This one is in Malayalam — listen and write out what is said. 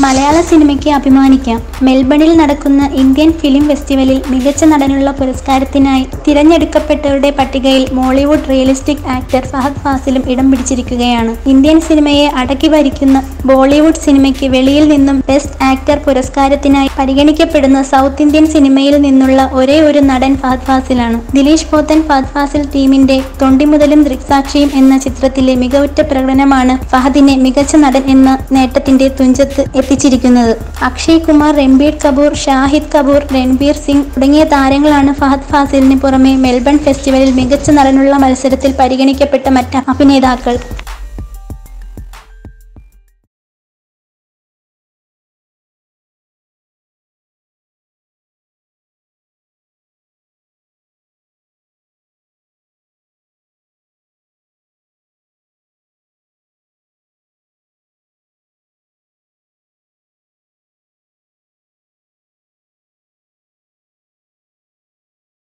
മലയാള സിനിമയ്ക്ക് അഭിമാനിക്കാം മെൽബണിൽ നടക്കുന്ന ഇന്ത്യൻ ഫിലിം ഫെസ്റ്റിവലിൽ മികച്ച നടനുള്ള പുരസ്കാരത്തിനായി തിരഞ്ഞെടുക്കപ്പെട്ടവരുടെ പട്ടികയിൽ മോളിവുഡ് റിയലിസ്റ്റിക് ആക്ടർ ഫഹദ് ഫാസിലും ഇടം പിടിച്ചിരിക്കുകയാണ് ഇന്ത്യൻ സിനിമയെ അടക്കി ഭരിക്കുന്ന ബോളിവുഡ് സിനിമയ്ക്ക് വെളിയിൽ നിന്നും ബെസ്റ്റ് ആക്ടർ പുരസ്കാരത്തിനായി പരിഗണിക്കപ്പെടുന്ന സൗത്ത് ഇന്ത്യൻ സിനിമയിൽ നിന്നുള്ള ഒരേ ഒരു നടൻ ഫഹദ് ഫാസിലാണ് ദിലീഷ് പോത്തൻ ഫഹദ് ഫാസിൽ ടീമിന്റെ തൊണ്ടിമുതലും ദൃക്സാക്ഷിയും എന്ന ചിത്രത്തിലെ മികവുറ്റ പ്രകടനമാണ് ഫഹദിനെ മികച്ച നടൻ എന്ന നേട്ടത്തിന്റെ തുഞ്ചത്ത് എത്തിച്ചിരിക്കുന്നത് അക്ഷയ് കുമാർ രൺബീർ കപൂർ ഷാഹിദ് കപൂർ രൺബീർ സിംഗ് തുടങ്ങിയ താരങ്ങളാണ് ഫഹദ് ഫാസിലിന് പുറമെ മെൽബൺ ഫെസ്റ്റിവലിൽ മികച്ച നടനുള്ള മത്സരത്തിൽ പരിഗണിക്കപ്പെട്ട മറ്റ് അഭിനേതാക്കൾ